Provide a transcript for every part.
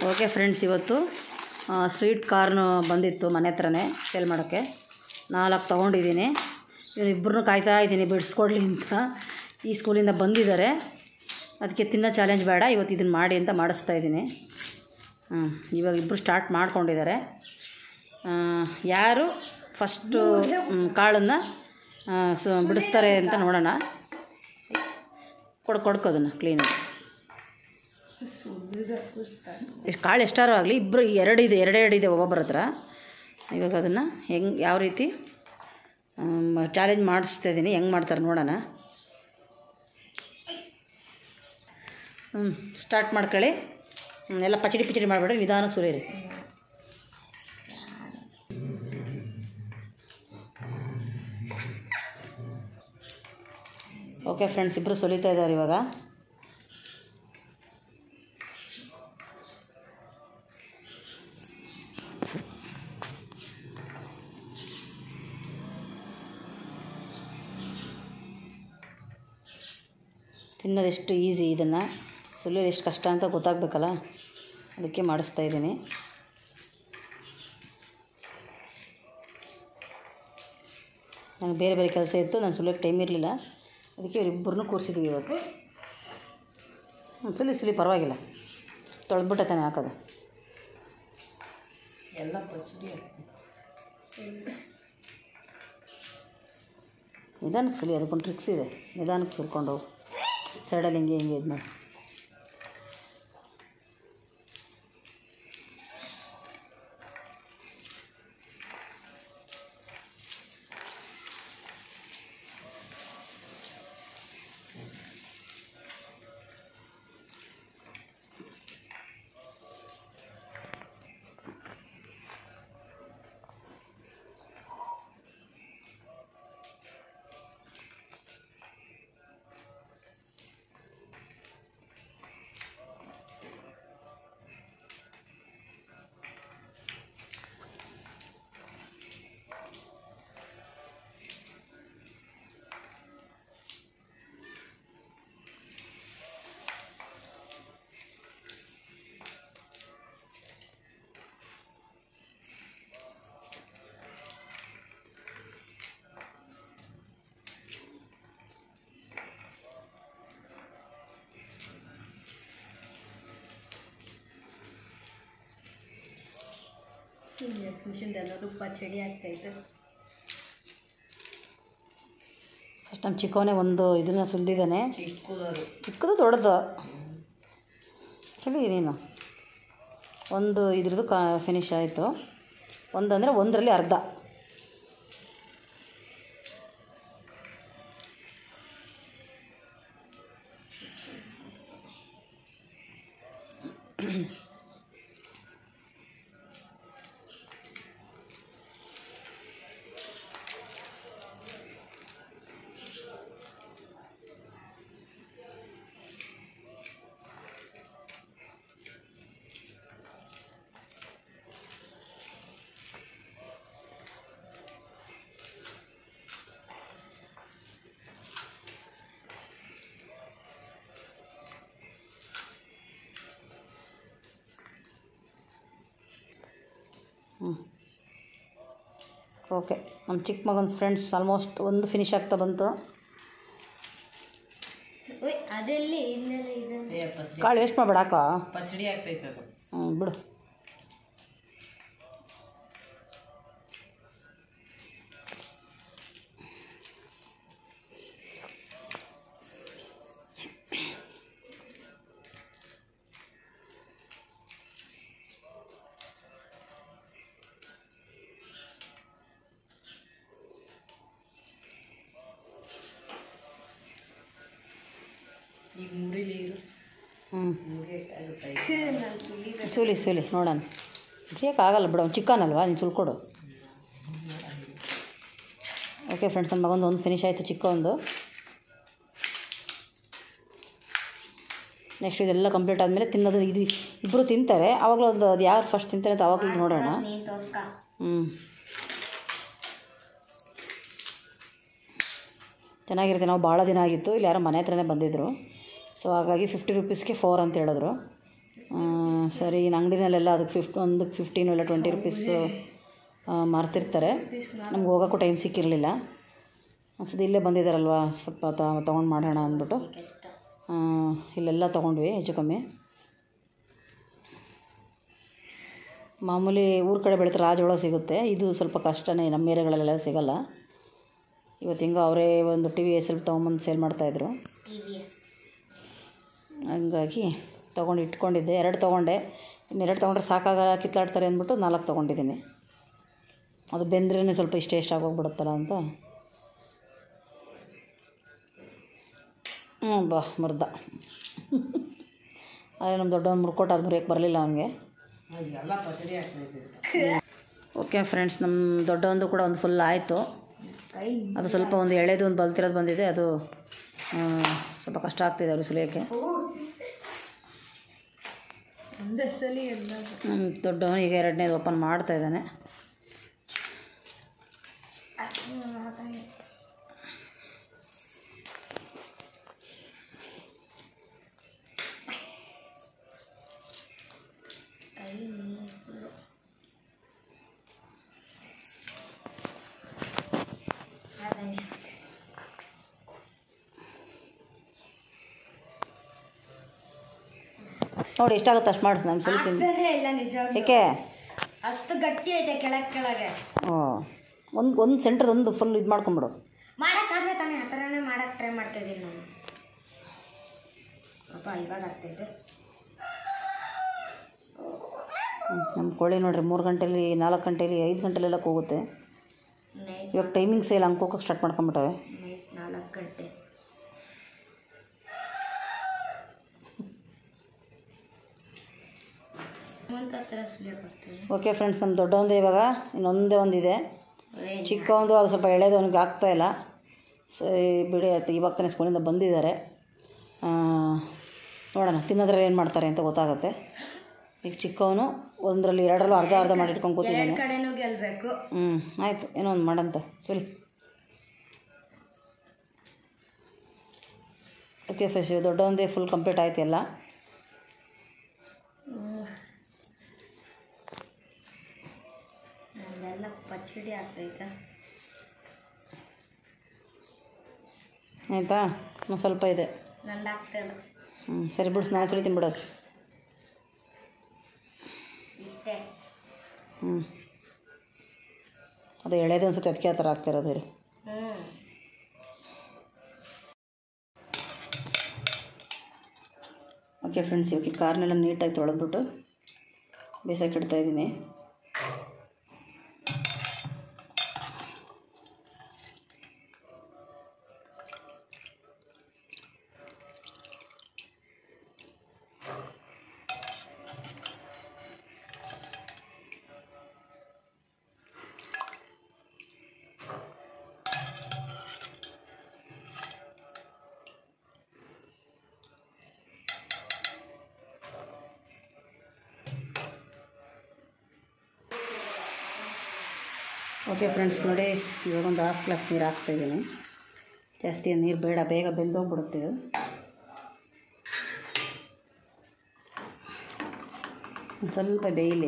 okay friends ಇವತ್ತು sweet corn ಬಂದಿತ್ತು ಮನೆ ಹತ್ರನೇ ಸೇಲ್ ಮಾಡೋಕ್ಕೆ ನಾಲ್ಕು ತೊಗೊಂಡಿದ್ದೀನಿ ಇವರಿಬ್ಬರನ್ನೂ ಕಾಯ್ತಾ ಇದ್ದೀನಿ ಬಿಡಿಸ್ಕೊಡ್ಲಿ ಅಂತ ಈ ಸ್ಕೂಲಿಂದ ಬಂದಿದ್ದಾರೆ ಅದಕ್ಕೆ ತಿನ್ನೋ ಚಾಲೆಂಜ್ ಬೇಡ ಇವತ್ತು ಇದನ್ನು ಮಾಡಿ ಅಂತ ಮಾಡಿಸ್ತಾ ಇದ್ದೀನಿ ಹ್ಞೂ ಇವಾಗ ಇಬ್ಬರು ಸ್ಟಾರ್ಟ್ ಮಾಡ್ಕೊಂಡಿದ್ದಾರೆ ಆ, ಯಾರು ಫಸ್ಟು ಕಾಳನ್ನು ಸೊ ಬಿಡಿಸ್ತಾರೆ ಅಂತ ನೋಡೋಣ ಕೊಡ್ ಕೊಡ್ಕೋದನ್ನು ಕ್ಲೀನಾಗಿ ಎಷ್ಟು ಕಾಳು ಎಷ್ಟಾರು ಆಗಲಿ ಇಬ್ಬರು ಎರಡು ಇದೆ ಎರಡೆರಡು ಇದೆ ಒಬ್ಬೊಬ್ಬರ ಹತ್ರ ಇವಾಗ ಅದನ್ನು ಹೆಂಗೆ ಯಾವ ರೀತಿ ಚಾಲೆಂಜ್ ಮಾಡಿಸ್ತಾ ಇದ್ದೀನಿ ಹೆಂಗೆ ಮಾಡ್ತಾರೆ ನೋಡೋಣ ಹ್ಞೂ ಸ್ಟಾರ್ಟ್ ಮಾಡ್ಕೊಳ್ಳಿ ಹ್ಮ್, ಎಲ್ಲ ಪಚಡಿ ಪಿಚಡಿ ಮಾಡಬೇಡ್ರಿ ನಿಧಾನಕ್ಕೆ ಸುರಿಯಿರಿ ಓಕೆ ಫ್ರೆಂಡ್ಸ್ ಇಬ್ಬರು ಸುಲಿತಾ ಇದ್ದಾರೆ ಇವಾಗ ತಿನ್ನೋದು ಎಷ್ಟು ಈಸಿ ಇದನ್ನು ಸುಲಿಯೋದು ಎಷ್ಟು ಕಷ್ಟ ಅಂತ ಗೊತ್ತಾಗಬೇಕಲ್ಲ ಅದಕ್ಕೆ ಮಾಡಿಸ್ತಾ ಇದ್ದೀನಿ ನನಗೆ ಬೇರೆ ಬೇರೆ ಕೆಲಸ ಇತ್ತು ನಾನು ಸುಲಿಯೋಕ್ಕೆ ಟೈಮ್ ಇರಲಿಲ್ಲ ಅದಕ್ಕೆ ಇವರಿಬ್ಬರನ್ನೂ ಕೂರಿಸಿದ್ವಿ ಇವತ್ತು ಹ್ಞೂ ಸುಲಿ ಸುಲಿ ಪರವಾಗಿಲ್ಲ ತೊಳೆದ್ಬಿಟ್ಟೆ ತಾನೇ ಹಾಕೋದು ಎಲ್ಲ ಪಚಡಿ ನಿಧಾನಕ್ಕೆ ಸುಲಿ ಅದಕ್ಕೊಂದು ಟ್ರಿಕ್ಸ್ ಇದೆ ನಿಧಾನಕ್ಕೆ ಸುಲ್ಕೊಂಡು ಹೋಗು ಸೈಡಲ್ಲಿ ಹಿಂಗೆ ಹಿಂಗೆ ಇದು ಮಾಡಿ ಮಿಷಿನ್ ಅನ್ನೋದು ಪಚಡಿ ಆಗ್ತೈತೆ ಫಸ್ಟ್ ನಮ್ಮ ಚಿಕ್ಕವನೇ ಒಂದು ಇದನ್ನು ಸುಲಿದಿದ್ದಾನೆ ಚಿಕ್ಕದವರು ಚಿಕ್ಕದು ದೊಡ್ಡದು ಚಳಿ ನೀನು ಒಂದು ಇದ್ರದ್ದು ಕಾ ಫಿನಿಶ್ ಆಯಿತು ಒಂದಂದರೆ ಒಂದರಲ್ಲಿ ಅರ್ಧ ಹ್ಞೂ ಓಕೆ ನಮ್ಮ ಚಿಕ್ಕ ಮಗನ ಫ್ರೆಂಡ್ಸ್ ಆಲ್ಮೋಸ್ಟ್ ಒಂದು ಫಿನಿಶ್ ಆಗ್ತಾ ಬಂತು ಅದೆಲ್ಲಿ ಇನ್ನೆಲ್ಲ ಇದೆ ಕಾಳು ವೇಸ್ಟ್ ಮಾಡಬೇಡ ಹಾಕೋ ಪಚಡಿ ಆಗ್ತೈತೆ ಅದು ಹ್ಞೂ ಬಿಡು ಈಗ ಮುರಿಲಿ ಇರು ಹ್ಞೂ ಮುರಿಯಕ್ಕೆ ಆಗುತ್ತಾ ಸುಲಿ ಸುಲಿ ನೋಡೋಣ ಆಗಲ್ಲ ಬಿಡು ಅವ್ನು ಚಿಕ್ಕನಲ್ವಾ ನೀನು ಸುಲ್ಕೊಡು ಓಕೆ ಫ್ರೆಂಡ್ಸ್ ನನ್ನ ಮಗಂದು ಒಂದು ಫಿನಿಶ್ ಆಯಿತು ಚಿಕ್ಕ ಒಂದು ನೆಕ್ಸ್ಟ್ ಇದೆಲ್ಲ ಕಂಪ್ಲೀಟ್ ಆದಮೇಲೆ ತಿನ್ನೋದು ಇದು ಇಬ್ಬರು ತಿಂತಾರೆ ಆವಾಗಲೂ ಒಂದು ಅದು ಯಾರು ಫಸ್ಟ್ ತಿಂತಾರೆ ಅಂತ ಆವಾಗಲೂ ನೋಡೋಣ ನೀನು ತೋರ್ಸ್ಕ ಹ್ಞೂ ಚೆನ್ನಾಗಿರುತ್ತೆ ನಾವು ಭಾಳ ದಿನ ಆಗಿತ್ತು ಇಲ್ಲಿ ಯಾರೋ ಮನೆ ಹತ್ರನೇ ಬಂದಿದ್ದರು ಸೊ ಹಾಗಾಗಿ ಫಿಫ್ಟಿ ರುಪೀಸ್ಗೆ ಫೋರ್ ಅಂತ ಹೇಳಿದ್ರು ಸರಿ ಇನ್ನು ಅಂಗಡಿನಲ್ಲೆಲ್ಲ ಅದಕ್ಕೆ ಫಿಫ್ಟ್ ಒಂದಕ್ಕೆ ಫಿಫ್ಟೀನು ಇಲ್ಲ ಟ್ವೆಂಟಿ ರುಪೀಸು ಮಾರ್ತಿರ್ತಾರೆ ನಮ್ಗೆ ಹೋಗೋಕ್ಕೂ ಟೈಮ್ ಸಿಕ್ಕಿರಲಿಲ್ಲ ಅನ್ಸದು ಇಲ್ಲೇ ಬಂದಿದ್ದಾರಲ್ವ ಸ್ವಲ್ಪ ತೊಗೊಂಡು ಮಾಡೋಣ ಅಂದ್ಬಿಟ್ಟು ಆ, ಇಲ್ಲೆಲ್ಲ ತೊಗೊಂಡ್ವಿ ಹೆಚ್ಚು ಕಮ್ಮಿ ಮಾಮೂಲಿ ಊರ ಕಡೆ ಬೆಳೀತಾರೆ ಆ ಜೋಳ ಸಿಗುತ್ತೆ ಇದು ಸ್ವಲ್ಪ ಕಷ್ಟನೇ ನಮ್ಮ ಏರಿಯಾಗಳಲ್ಲೆಲ್ಲ ಸಿಗಲ್ಲ ಇವತ್ತು ಹಿಂಗೆ ಅವರೇ ಒಂದು ಟಿ ವಿ ಸ್ವಲ್ಪ ತೊಗೊಂಬಂದು ಸೇಲ್ ಮಾಡ್ತಾಯಿದ್ರು ಹಂಗಾಗಿ ತೊಗೊಂಡು ಇಟ್ಕೊಂಡಿದ್ದೆ ಎರಡು ತೊಗೊಂಡೆ ಇನ್ನೆರಡು ತೊಗೊಂಡ್ರೆ ಸಾಕಾಗ ಕಿತ್ಲಾಡ್ತಾರೆ ಅಂದ್ಬಿಟ್ಟು ನಾಲ್ಕು ತೊಗೊಂಡಿದ್ದೀನಿ ಅದು ಬೆಂದ್ರೇ ಸ್ವಲ್ಪ ಇಷ್ಟ ಇಷ್ಟ ಆಗೋಗ್ಬಿಡುತ್ತಲ್ಲ ಅಂತ ಹ್ಞೂ ಬಾ ಮುರ್ದ ಅದೇ ನಮ್ಮ ದೊಡ್ಡವನು ಮುರ್ಕೊಟ್ಟು ಅದು ಮುರಿಯೋಕ್ಕೆ ಬರಲಿಲ್ಲ ಅವನಿಗೆ ಎಲ್ಲ ಪಚಡಿ ಆಗ್ತೈತೆ ಓಕೆ ಫ್ರೆಂಡ್ಸ್ ನಮ್ಮ ದೊಡ್ಡವೊಂದು ಕೂಡ ಒಂದು ಫುಲ್ ಆಯಿತು ಅದು ಸ್ವಲ್ಪ ಒಂದು ಎಳೆದು ಒಂದು ಬಲ್ತಿರೋದು ಬಂದಿದೆ ಅದು ಆ, ಸ್ವಲ್ಪ ಕಷ್ಟ ಆಗ್ತಿದೆ ಅವ್ರಿಗೆ ಸುಲಿಯೋಕ್ಕೆ ಒಂದಷ್ಟಲ್ಲಿ ಎಲ್ಲ ನಮ್ಮ ದೊಡ್ಡವನು ಈಗ ಎರಡನೇದು ಓಪನ್ ಮಾಡ್ತಾ ಇದ್ದಾನೆ ನೋಡಿ ಎಷ್ಟಾಗುತ್ತೆ ಅಷ್ಟು ಮಾಡು ನಾನು ಸುಲಿತೀನಿ ಇಲ್ಲ ನಿಜ ಏಕೆ ಅಷ್ಟು ಗಟ್ಟಿ ಐತೆ ಕೆಳಗೆ ಕೆಳಗೆ ಓ ಒಂದು ಒಂದು ಸೆಂಟ್ರ್ ಒಂದು ಫುಲ್ ಇದು ಮಾಡ್ಕೊಂಬಿಡು ಮಾಡಕ್ಕಾದ್ರೆ ತಾನೇ ಆ ಥರನೇ ಮಾಡಕ್ಕೆ ಟ್ರೈ ಮಾಡ್ತಾ ಇದ್ದೀನಿ ನಾನು ಅಪ್ಪ ಇವಾಗ ಆಗ್ತೈತೆ ನಮ್ಮ ಕೋಳಿ ನೋಡ್ರಿ ಮೂರು ಗಂಟೆಲಿ ನಾಲ್ಕು ಗಂಟೆಲಿ ಐದು ಗಂಟೆಲೆಲ್ಲ ಕೂಗುತ್ತೆ ನೈಟ್ ಇವಾಗ ಟೈಮಿಂಗ್ಸ್ ಎಲ್ಲ ಹಂಗೆ ಕೂಗೋಕೆ ಸ್ಟಾರ್ಟ್ ಮಾಡ್ಕೊಂಬಿಟ್ಟವೆ ನೈಟ್ ನಾಲ್ಕು ಗಂಟೆ ಅಂತ ಥರ ಸುಲಿಯೋಕ್ಕಾಗ್ತದೆ ಓಕೆ ಫ್ರೆಂಡ್ಸ್ ನಮ್ಮ ದೊಡ್ಡವಂದೇ ಇವಾಗ ಇನ್ನೊಂದೇ ಒಂದಿದೆ ಚಿಕ್ಕವೊಂದು ಅದು ಸ್ವಲ್ಪ ಎಳೆದು ಅವನಿಗೆ ಆಗ್ತಾಯಿಲ್ಲ ಸರಿ ಬಿಡಿ ಆಯ್ತು ಇವಾಗ ತಾನೇ ಸ್ಕೂಲಿಂದ ಬಂದಿದ್ದಾರೆ ಆ, ನೋಡೋಣ ತಿನ್ನೋದ್ರಲ್ಲಿ ಏನು ಮಾಡ್ತಾರೆ ಅಂತ ಗೊತ್ತಾಗುತ್ತೆ ಈಗ ಚಿಕ್ಕವನು ಒಂದರಲ್ಲಿ ಎರಡರಲ್ಲೂ ಅರ್ಧ ಅರ್ಧ ಮಾಡಿ ಇಟ್ಕೊಂಡು ಕೂತಿದ್ದಾನೆ ಕಡೆನೂ ಗೆಲ್ಲಬೇಕು ಹ್ಞೂ ಆಯಿತು ಏನೋ ಒಂದು ಮಾಡಂತೆ ಸುಲಿ ಓಕೆ ಫ್ರೆಶ್ ದೊಡ್ಡವಂದೇ ಫುಲ್ ಕಂಪ್ಲೀಟ್ ಆಯ್ತು ಎಲ್ಲ ನಂದೆಲ್ಲ ಪಚ್ಚಡಿ ಆಗ್ತೈತೆ ಆಯಿತಾ ಇನ್ನೂ ಸ್ವಲ್ಪ ಇದೆ ನಂದು ಆಗ್ತಿಲ್ಲ ಹ್ಞೂ ಸರಿ ಬಿಡು ನಾನು ಸುಲಿತೀನಿ ಬಿಡೋದು ಇಷ್ಟೇ ಹ್ಞೂ ಅದು ಎಳೆದು ಅನ್ಸುತ್ತೆ ಅದಕ್ಕೆ ಆ ಥರ ಆಗ್ತಿರೋದು ಇರು ಹ್ಞೂ ಓಕೆ ಫ್ರೆಂಡ್ಸ್ ಇವಾಗ ಈ ಕಾರ್ನೆಲ್ಲ ನೀಟಾಗಿ ತೊಳೆದ್ಬಿಟ್ಟು ಬೇಯಿಸೋಕೆ ಇಡ್ತಾ ಇದ್ದೀನಿ ಓಕೆ ಫ್ರೆಂಡ್ಸ್ ನೋಡಿ ಇವಾಗ ಒಂದು ಹಾಫ್ ಗ್ಲಾಸ್ ನೀರು ಹಾಕ್ತಾಯಿದ್ದೀನಿ ಜಾಸ್ತಿ ನೀರು ಬೇಡ ಬೇಗ ಬೆಂದೋಗ್ಬಿಡುತ್ತೆ ಇದು ಒಂದು ಸ್ವಲ್ಪ ಬೇಯಲಿ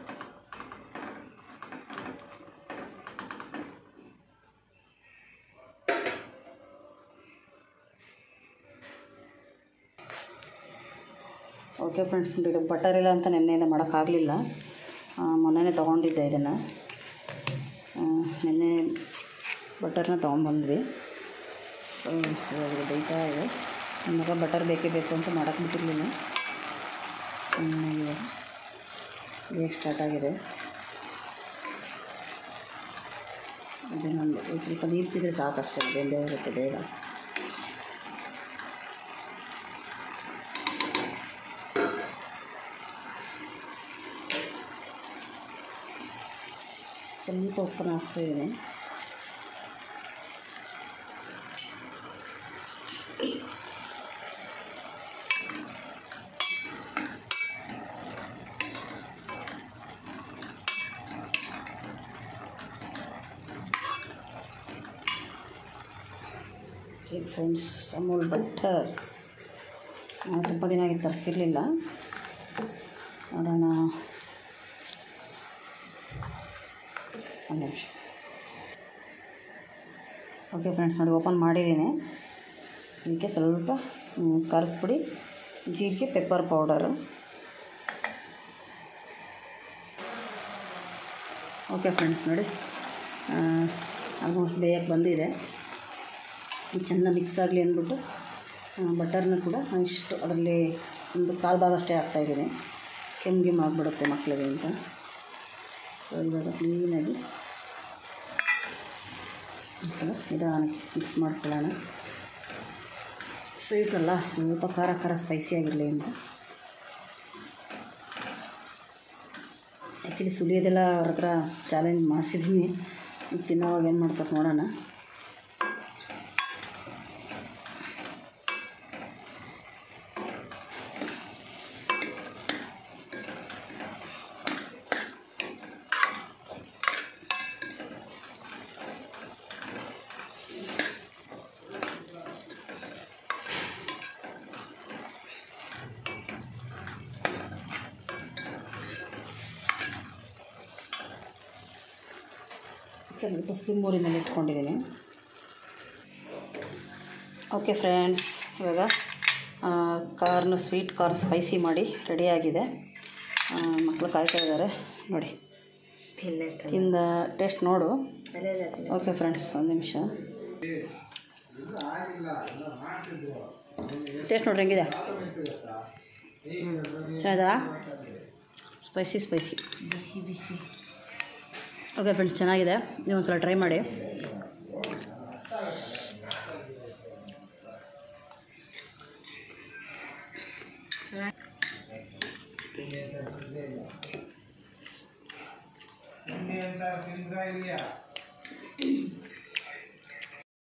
ಓಕೆ ಫ್ರೆಂಡ್ಸ್ ಇದು ಬಟರ್ ಇಲ್ಲ ಅಂತ ನೆನ್ನೆಯಿಂದ ಮಾಡೋಕ್ಕಾಗಲಿಲ್ಲ ಮೊನ್ನೆನೇ ತೊಗೊಂಡಿದ್ದೆ ಇದನ್ನು ನೆನ್ನೆ ಬಟರ್ನ ತೊಗೊಂಬಂದ್ವಿ ಸೊ ಇವಾಗ ಇದು ಬೇಯ್ತಾ ಇದೆ ನನ್ನ ಮಗ ಬಟರ್ ಬೇಕೇ ಬೇಕು ಅಂತ ಮಾಡೋಕ್ಕೆ ಬಿಟ್ಟಿರಲಿಲ್ಲ ಚೆನ್ನಾಗಿ ಬೇಗ ಸ್ಟಾರ್ಟ್ ಆಗಿದೆ ಅದನ್ನೊಂದು ಒಂದು ಸ್ವಲ್ಪ ನೀರು ಸಿದರೆ ಸಾಕಷ್ಟೇ ಬೆಂದೇ ಹೋಗುತ್ತೆ ಬೇಗ ಸ್ವಲ್ಪ ಉಪ್ಪನ್ನು ಹಾಕ್ತಾಯಿದ್ದೀನಿ ಓಕೆ ಫ್ರೆಂಡ್ಸ್ ಅಮೂಲ್ ಬಟರ್ ನಾವು ತುಂಬ ದಿನ ಆಗಿ ತರಿಸಿರಲಿಲ್ಲ ನೋಡೋಣ ಒಂದು ನಿಮಿಷ ಓಕೆ ಫ್ರೆಂಡ್ಸ್ ನೋಡಿ ಓಪನ್ ಮಾಡಿದ್ದೀನಿ ಇದಕ್ಕೆ ಸ್ವಲ್ಪ ಹ್ಮ್, ಖಾರದ ಪುಡಿ ಜೀರಿಗೆ ಪೆಪ್ಪರ್ ಪೌಡರು ಓಕೆ ಫ್ರೆಂಡ್ಸ್ ನೋಡಿ ಆಲ್ಮೋಸ್ಟ್ ಬೇಯಕ್ಕೆ ಬಂದಿದೆ ಇದು ಚೆನ್ನಾಗಿ ಮಿಕ್ಸ್ ಆಗಲಿ ಅಂದ್ಬಿಟ್ಟು ಬಟರ್ನ ಕೂಡ ನಾನು ಇಷ್ಟು ಅದರಲ್ಲಿ ಒಂದು ಕಾಲು ಭಾಗ ಅಷ್ಟೇ ಹಾಕ್ತಾಯಿದ್ದೀನಿ ಕೆಮ್ಗೆ ಮಾಡಿಬಿಡುತ್ತೆ ಮಕ್ಕಳಿಗೆ ಅಂತ ಸೊ ಇವಾಗ ಕ್ಲೀನಾಗಿ ಒಂದ್ಸಲ ನಿಧಾನಕ್ಕೆ ಮಿಕ್ಸ್ ಮಾಡ್ಕೊಳ್ಳೋಣ ಸ್ವೀಟ್ ಅಲ್ಲ ಸ್ವಲ್ಪ ಖಾರ ಖಾರ ಸ್ಪೈಸಿ ಆಗಿರಲಿ ಅಂತ ಆ್ಯಕ್ಚುಲಿ ಸುಲಿಯೋದೆಲ್ಲ ಅವ್ರ ಹತ್ರ ಚಾಲೆಂಜ್ ಮಾಡಿಸಿದ್ದೀನಿ ಈಗ ತಿನ್ನೋವಾಗ ಏನು ಮಾಡ್ತಾರೆ ನೋಡೋಣ ಸ್ವಲ್ಪ ಸ್ಲಿಮ್ ಊರಿನಲ್ಲಿ ಇಟ್ಕೊಂಡಿದ್ದೀನಿ ಓಕೆ ಫ್ರೆಂಡ್ಸ್ ಇವಾಗ ಆ, ಕಾರ್ನ್ ಸ್ವೀಟ್ ಕಾರ್ನ್ ಸ್ಪೈಸಿ ಮಾಡಿ ರೆಡಿಯಾಗಿದೆ ಮಕ್ಕಳು ಕಾಯ್ತಾ ಇದ್ದಾರೆ ನೋಡಿ ತಿನ್ನೆ ತಿಂದ ಟೇಸ್ಟ್ ನೋಡು ಅಲ್ಲೆಲ್ಲ ತಿನ್ನೆ ಓಕೆ ಫ್ರೆಂಡ್ಸ್ ಒಂದು ನಿಮಿಷ ಟೇಸ್ಟ್ ನೋಡ್ರಿ ಹೆಂಗಿದೆ ಚೆನ್ನಾಗಿದಾ ಸ್ಪೈಸಿ ಸ್ಪೈಸಿ ಬಿಸಿ ಬಿಸಿ ಓಕೆ ಫ್ರೆಂಡ್ಸ್ ಚೆನ್ನಾಗಿದೆ ನೀವು ಒಂದು ಸಲ ಟ್ರೈ ಮಾಡಿ